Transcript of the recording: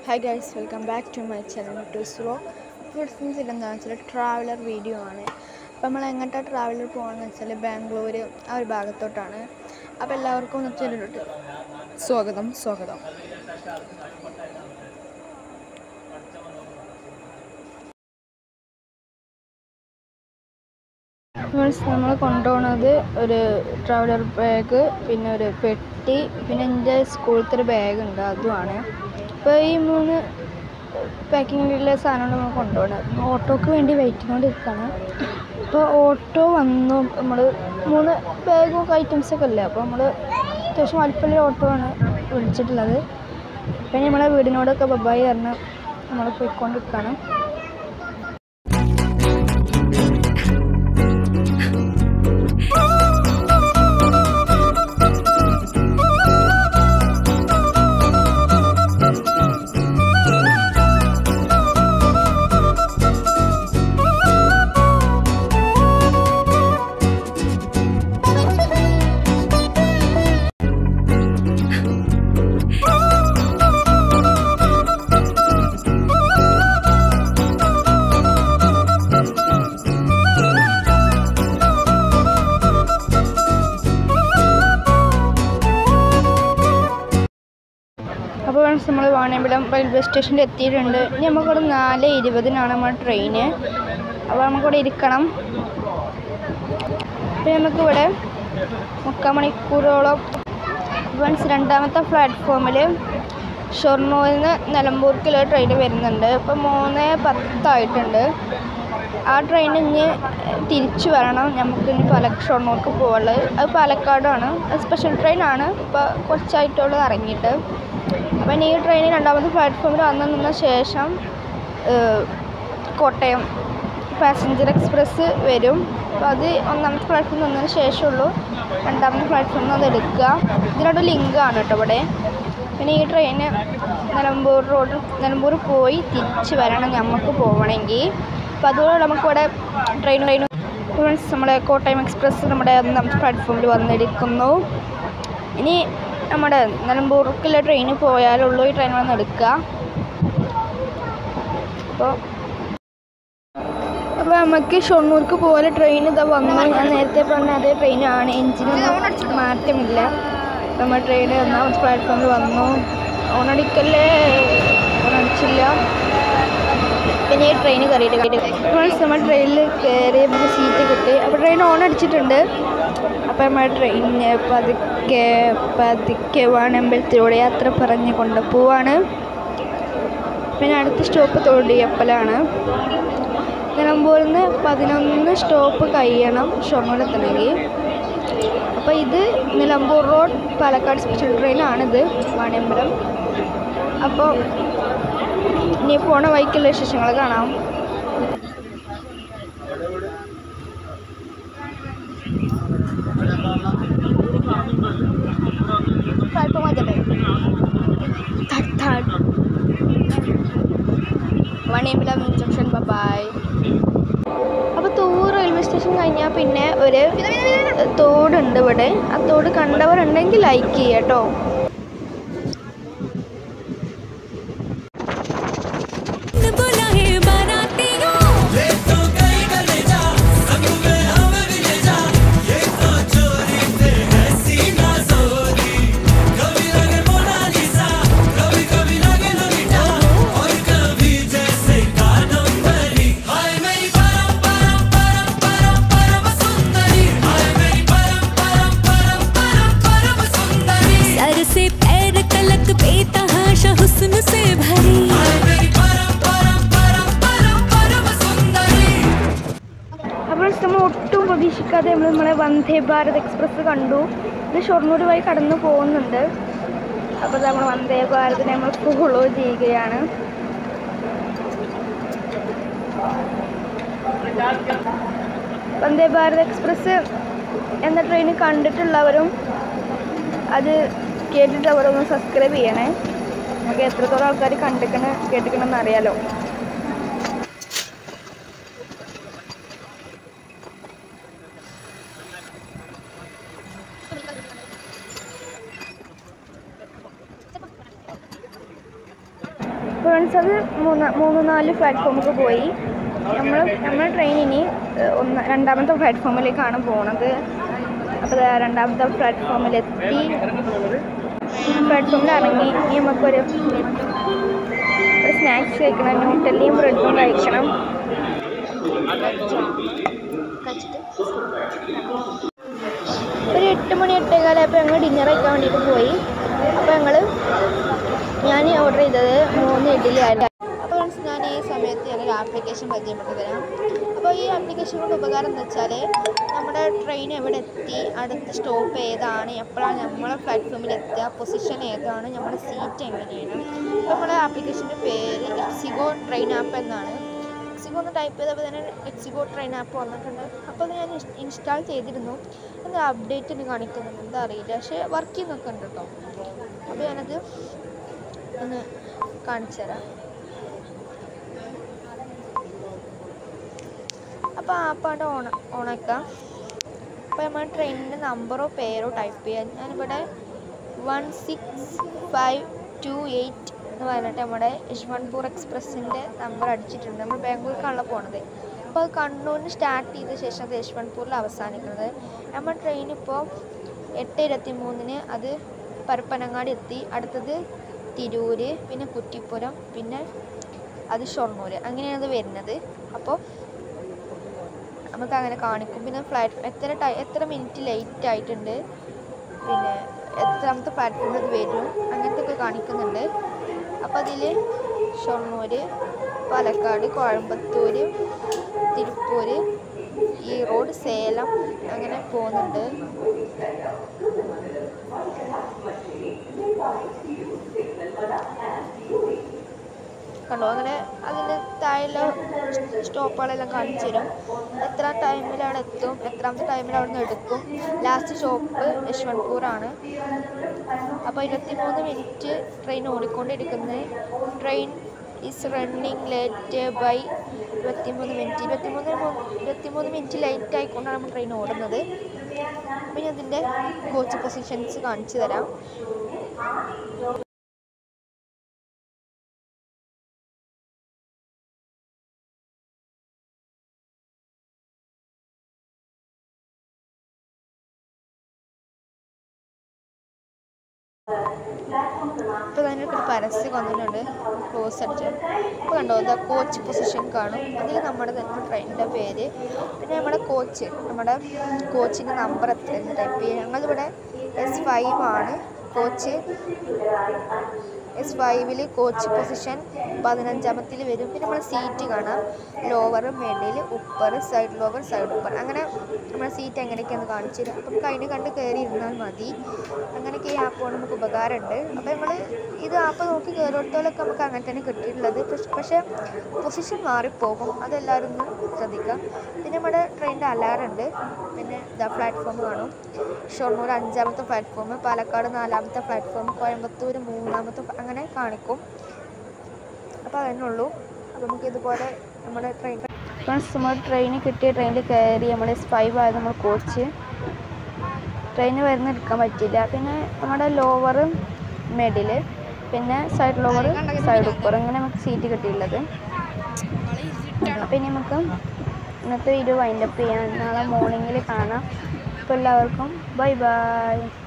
hi guys welcome back to my channel to slow foods എന്താണെന്ന് വെച്ചാൽ traveller video ആണ് അപ്പോൾ നമ്മൾ എങ്ങോട്ടാണ് ട്രാവലർ പോകുകയെന്ന് വെച്ചാൽ ബാംഗ്ലൂർ ആ ഒരു ഭാഗത്തോട്ടാണ് അപ്പോൾ എല്ലാവർക്കും ഒന്ന് ചെല്ലിട്ട് സ്വാഗതം സ്വാഗതം മീൻസ് നമ്മൾ കൊണ്ടുപോകുന്നത് ഒരു ട്രാവലർ ബാഗ് പിന്നെ ഒരു പെട്ടി പിന്നെ എൻ്റെ സ്കൂളിലത്തെ ഒരു ബാഗ് ഉണ്ട് അതുമാണ് അപ്പോൾ ഈ മൂന്ന് പാക്കിങ്ങിലുള്ള സാധനമാണ് നമ്മൾ കൊണ്ടുപോകുന്നത് ഓട്ടോക്ക് വേണ്ടി വെയിറ്റ് ചെയ്തുകൊണ്ടിരിക്കുകയാണ് അപ്പോൾ ഓട്ടോ വന്നു നമ്മൾ മൂന്ന് ബാഗും ഐറ്റംസൊക്കെ അല്ലേ അപ്പോൾ നമ്മൾ അത്യാവശ്യം വലിപ്പമുള്ള ഓട്ടോ ആണ് വിളിച്ചിട്ടുള്ളത് പിന്നെ നമ്മളെ വീടിനോടൊക്കെ ബബായി പറഞ്ഞ് നമ്മൾ പോയിക്കൊണ്ടിരിക്കുകയാണ് അപ്പോൾ ഫ്രണ്ട്സ് നമ്മൾ വാണിയമ്പലം റെയിൽവേ സ്റ്റേഷനിൽ എത്തിയിട്ടുണ്ട് ഇനി നമുക്കിവിടെ നാല് ഇരുപതിനാണ് നമ്മുടെ ട്രെയിന് അപ്പോൾ നമുക്കിവിടെ ഇരിക്കണം പിന്നെ നമുക്കിവിടെ മുക്കാൽ മണിക്കൂറോളം ഫ്രണ്ട്സ് രണ്ടാമത്തെ പ്ലാറ്റ്ഫോമിൽ ഷൊർണൂരിൽ നിന്ന് നിലമ്പൂർക്കുള്ള ട്രെയിൻ വരുന്നുണ്ട് ഇപ്പോൾ മൂന്ന് പത്തായിട്ടുണ്ട് ആ ട്രെയിൻ ഇനി തിരിച്ചു വരണം നമുക്ക് ഇനി പാല ഷൊർണൂർക്ക് പോകാനുള്ളത് അത് പാലക്കാടാണ് അത് സ്പെഷ്യൽ ട്രെയിനാണ് ഇപ്പോൾ കുറച്ചായിട്ടുള്ളത് ഇറങ്ങിയിട്ട് അപ്പം ഇനി ഈ ട്രെയിൻ രണ്ടാമത്തെ പ്ലാറ്റ്ഫോമിൽ വന്നു നിന്ന ശേഷം ഏഹ്, കോട്ടയം പാസഞ്ചർ എക്സ്പ്രസ് വരും അപ്പോൾ അത് ഒന്നാമത്തെ പ്ലാറ്റ്ഫോമിൽ വന്നതിന് ശേഷമുള്ളൂ രണ്ടാമത്തെ പ്ലാറ്റ്ഫോമിൽ അത് എടുക്കുക ഇതിനോട് ലിങ്കാണ് കേട്ടോ ഇവിടെ പിന്നെ ഈ ട്രെയിന് നിലമ്പൂർ റോഡ് നിലമ്പൂർ പോയി തിരിച്ച് വരണം നമുക്ക് പോകണമെങ്കിൽ അപ്പോൾ അതുപോലെ നമുക്കിവിടെ ട്രെയിൻ ട്രെയിൻ ഫ്രണ്ട്സ് നമ്മുടെ കോട്ടയം എക്സ്പ്രസ് നമ്മുടെ ഒന്നാമത്തെ പ്ലാറ്റ്ഫോമിൽ വന്നിരിക്കുന്നു ഇനി നമ്മുടെ നിലമ്പൂർക്കുള്ള ട്രെയിന് പോയാലുള്ളൂ ഈ ട്രെയിൻ വന്ന് എടുക്കുക അപ്പോൾ അപ്പോൾ നമുക്ക് ഷൊർണൂർക്ക് പോലെ ട്രെയിൻ ഇതാ വന്നു ഞാൻ നേരത്തെ പറഞ്ഞ അതേ ട്രെയിനാണ് എഞ്ചിനൊന്നും മാറ്റമില്ല അപ്പോൾ നമ്മൾ ട്രെയിൻ ഒന്നാമത്തെ പ്ലാറ്റ്ഫോമിൽ വന്നു ഓണടിക്കല്ലേ ഓണടിച്ചില്ല പിന്നെ ഈ ട്രെയിൻ കയറിയിട്ട് ഫ്രണ്ട്സ് നമ്മൾ ട്രെയിനിൽ കയറി നമുക്ക് സീറ്റ് കിട്ടി അപ്പോൾ ട്രെയിൻ ഓൺ അടിച്ചിട്ടുണ്ട് അപ്പോൾ നമ്മൾ ട്രെയിൻ പതുക്കെ പതുക്കെ വാണമ്പലത്തിലൂടെ യാത്ര പറഞ്ഞ് കൊണ്ട് പോവാണ് പിന്നെ അടുത്ത സ്റ്റോപ്പ് തൊടിയപ്പലാണ് നിലമ്പൂരിൽ നിന്ന് പതിനൊന്ന് സ്റ്റോപ്പ് കഴിയണം ഷൊർണൂർ എത്തണമെങ്കിൽ അപ്പോൾ ഇത് നിലമ്പൂർ റോഡ് പാലക്കാട് സ്പെഷ്യൽ ട്രെയിനാണിത് വാണിയമ്പലം അപ്പോൾ ഇനി പോണ വഴിക്കുള്ള വിശേഷങ്ങൾ കാണാം പ്ലാറ്റ്ഫോം ആയിട്ടല്ലേ തട്ട് തട്ട് വണിയമ്പലം ജംഗ്ഷൻ ബബായ് അപ്പോൾ തൂർ റെയിൽവേ സ്റ്റേഷൻ കഴിഞ്ഞാൽ പിന്നെ ഒരു തോടുണ്ട് ഇവിടെ ആ തോട് കണ്ടവരുണ്ടെങ്കിൽ ലൈക്ക് ചെയ്യുക കേട്ടോ बोला है बारातियों सर से पैर तलक बेतहाशा हुस्न से भरी അപ്പോൾ നമ്മൾ ഒട്ടും പ്രതീക്ഷിക്കാതെ നമ്മൾ നമ്മളെ വന്ദേ ഭാരത് എക്സ്പ്രസ് കണ്ടു ഇത് ഷൊർണൂർ വഴി കടന്നു പോകുന്നുണ്ട് അപ്പോൾ നമ്മൾ വന്ദേ ഭാരതിനെ നമ്മൾ ഫോളോ ചെയ്യുകയാണ് വന്ദേ ഭാരത് എക്സ്പ്രസ് എന്ന ട്രെയിൻ കണ്ടിട്ടുള്ളവരും അത് കേട്ടിട്ടുള്ളവരും ഒന്ന് സബ്സ്ക്രൈബ് ചെയ്യണേ നമുക്ക് എത്രത്തോളം ആൾക്കാർ കണ്ടിക്കണ കേട്ടിക്കണമെന്ന് അറിയാലോ ഫ്രണ്ട്സ് അത് മൂന്ന് മൂന്ന് നാല് പ്ലാറ്റ്ഫോമൊക്കെ പോയി നമ്മൾ നമ്മൾ ട്രെയിൻ ഇനി ഏഹ്, ഒന്ന് രണ്ടാമത്തെ പ്ലാറ്റ്ഫോമിലേക്കാണ് പോണത് അപ്പോൾ ദാ രണ്ടാമത്തെ പ്ലാറ്റ്ഫോമിലെത്തി പ്ലാറ്റ്ഫോമിൽ ഇറങ്ങി ഇനി നമുക്കൊരു ഒരു സ്നാക്സ് കഴിക്കണം ന്യൂട്ടല്ലിയും ബ്രെഡും കഴിക്കണം ഒരു എട്ട് മണി എട്ടേകാലായപ്പോൾ ഞങ്ങൾ ഡിന്നർ കഴിക്കാൻ വേണ്ടിയിട്ട് പോയി അപ്പോൾ ഞങ്ങൾ ഞാൻ ഓർഡർ ചെയ്തത് മൂന്ന് ഇഡ്ഡലി ആയിരുന്നു അപ്പോൾ ഞാൻ ഈ സമയത്ത് ഞാനൊരു ആപ്ലിക്കേഷൻ പരിചയപ്പെട്ടു തരാം അപ്പോൾ ഈ ആപ്ലിക്കേഷൻ കൊണ്ട് ഉപകാരം എന്ന് വെച്ചാൽ നമ്മുടെ ട്രെയിൻ എവിടെ എത്തി അടുത്ത സ്റ്റോപ്പ് ഏതാണ് എപ്പോഴാണ് നമ്മളെ പ്ലാറ്റ്ഫോമിൽ എത്തുക പൊസിഷൻ ഏതാണ് നമ്മുടെ സീറ്റ് എങ്ങനെയാണ് അപ്പോൾ നമ്മുടെ ആപ്ലിക്കേഷൻ്റെ പേര് എക്സിഗോ ട്രെയിൻ ആപ്പ് എന്നാണ് എക്സിഗോ ഒന്ന് ടൈപ്പ് ചെയ്തപ്പോൾ തന്നെ എക്സിഗോ ട്രെയിൻ ആപ്പ് വന്നിട്ടുണ്ട് അപ്പോൾ അത് ഞാൻ ഇൻസ്റ്റാൾ ചെയ്തിരുന്നു അത് അപ്ഡേറ്റ് ഒന്ന് കാണിക്കുന്നുണ്ട് എന്താ അറിയില്ല പക്ഷേ വർക്ക് ചെയ്യുന്നൊക്കെ ഉണ്ട് കേട്ടോ അപ്പോൾ ഞാനത് ഒന്ന് കാണിച്ചു തരാം അപ്പോൾ ആപ്പാണ്ട് ഓൺ ഓണാക്കാം അപ്പോൾ നമ്മൾ ട്രെയിനിൻ്റെ നമ്പറോ പേരോ ടൈപ്പ് ചെയ്യാൻ ഞാനിവിടെ one six five two eight എന്ന് പറഞ്ഞിട്ട് നമ്മുടെ യശ്വന്ത്പൂർ എക്സ്പ്രസ്സിൻ്റെ നമ്പർ അടിച്ചിട്ടുണ്ട് നമ്മൾ ബാംഗ്ലൂർക്കാണല്ലോ പോണത് അപ്പോൾ അത് കണ്ണൂരിന് സ്റ്റാർട്ട് ചെയ്ത ശേഷം അത് യശ്വന്ത്പൂരിൽ അവസാനിക്കുന്നത് നമ്മൾ ട്രെയിൻ ഇപ്പോൾ എട്ട് ഇരുപത്തി മൂന്നിന് അത് പരപ്പനങ്ങാടി എത്തി അടുത്തത് തിരൂര് പിന്നെ കുറ്റിപ്പുറം പിന്നെ അത് ഷൊർണൂർ അങ്ങനെയാണ് അത് വരുന്നത് അപ്പോൾ നമുക്ക് അങ്ങനെ കാണിക്കും പിന്നെ ഫ്ലാറ്റ് എത്ര ടൈ എത്ര മിനിറ്റ് ലേറ്റ് ആയിട്ടുണ്ട് പിന്നെ എത്രാമത്തെ പ്ലാറ്റ്ഫോമിൽ അത് വരും അങ്ങനത്തെ ഒക്കെ കാണിക്കുന്നുണ്ട് അപ്പോൾ അതിൽ ഷൊർണൂർ പാലക്കാട് കോയമ്പത്തൂർ തിരുപ്പൂർ ഈറോഡ് സേലം അങ്ങനെ പോകുന്നുണ്ട് കണ്ടോ അങ്ങനെ അതിൻ്റെ താഴെയുള്ള സ്റ്റോപ്പുകളെല്ലാം കാണിച്ചു തരും എത്ര ടൈമിൽ അവിടെ എത്തും എത്രാമത്തെ ടൈമിൽ അവിടെ നിന്ന് എടുക്കും ലാസ്റ്റ് സ്റ്റോപ്പ് യശ്വന്ത്പൂറാണ് അപ്പോൾ ഇരുപത്തിമൂന്ന് മിനിറ്റ് ട്രെയിൻ ഓടിക്കൊണ്ടിരിക്കുന്നത് train is running late by ഇരുപത്തിമൂന്ന് മിനിറ്റ് ഇരുപത്തിമൂന്ന് ഇരുപത്തിമൂന്ന് മിനിറ്റ് ലേറ്റ് ആയിക്കൊണ്ടാണ് നമ്മൾ ട്രെയിൻ ഓടുന്നത് പിന്നെ അതിൻ്റെ കോച്ച് പൊസിഷൻസ് കാണിച്ചു തരാം ഇപ്പോൾ അതിനൊക്കെ ഒരു പരസ്യം വന്നിട്ടുണ്ട് ക്ലോസ് അടിച്ച് ഇപ്പോൾ കണ്ടോ ദ കോച്ച് പൊസിഷൻ കാണും അതിൽ നമ്മുടെ തന്നെ ട്രെയിനിൻ്റെ പേര് പിന്നെ നമ്മുടെ കോച്ച് നമ്മുടെ കോച്ചിൻ്റെ നമ്പർ എത്രയെന്ന് ടൈപ്പ് ചെയ്യുക ഞങ്ങളിവിടെ എസ് ഫൈവ് ആണ് കോച്ച് എസ് ഫൈവിൽ കോച്ച് പൊസിഷൻ പതിനഞ്ചാമത്തിൽ വരും പിന്നെ നമ്മൾ സീറ്റ് കാണാം lower middle upper side lower side upper അങ്ങനെ നമ്മുടെ സീറ്റ് എങ്ങനെയൊക്കെയാന്ന് കാണിച്ചു തരും അപ്പം നമുക്ക് അതിന് കണ്ട് കയറി ഇരുന്നാൽ മതി അങ്ങനെയൊക്കെ ഈ ആപ്പ് കൊണ്ട് നമുക്ക് ഉപകാരമുണ്ട് അപ്പോൾ നമ്മൾ ഇത് ആപ്പ് നോക്കി കയറിയിടത്തോളൊക്കെ നമുക്ക് അങ്ങനെ തന്നെ കിട്ടിയിട്ടുള്ളത് പക്ഷെ പക്ഷേ പൊസിഷൻ മാറിപ്പോകും അതെല്ലാവരും ഒന്ന് ശ്രദ്ധിക്കുക പിന്നെ നമ്മുടെ ട്രെയിനിൻ്റെ അലാറം ഉണ്ട് പിന്നെ ഇതാ പ്ലാറ്റ്ഫോം കാണും ഷൊർണൂർ അഞ്ചാമത്തെ പ്ലാറ്റ്ഫോം പാലക്കാട് നാലാമത്തെ പ്ലാറ്റ്ഫോം കോയമ്പത്തൂർ മൂന്നാമത്തെ പ്ല- അങ്ങനെ കാണിക്കും അപ്പോൾ അതന്നെ ഉള്ളൂ അപ്പോൾ നമുക്ക് ഇതുപോലെ നമ്മുടെ ട്രെയിൻ ഫ്രണ്ട്സ് നമ്മൾ ട്രെയിനിൽ കിട്ടിയ ട്രെയിനിൽ കയറി നമ്മൾ ഫൈവ് ആയത് നമ്മൾ കോച്ച് ട്രെയിന് വരുന്ന എടുക്കാൻ പറ്റില്ല പിന്നെ നമ്മുടെ ലോവർ മിഡിൽ പിന്നെ സൈഡ് ലോവർ സൈഡ് ഉപ്പർ അങ്ങനെ നമുക്ക് സീറ്റ് കിട്ടിയുള്ളത് അപ്പോൾ ഇനി നമുക്ക് ഇന്നത്തെ വീഡിയോ വൈൻഡപ്പ് ചെയ്യാം നാളെ മോർണിംഗിൽ കാണാം അപ്പോൾ എല്ലാവർക്കും ബൈ ബൈ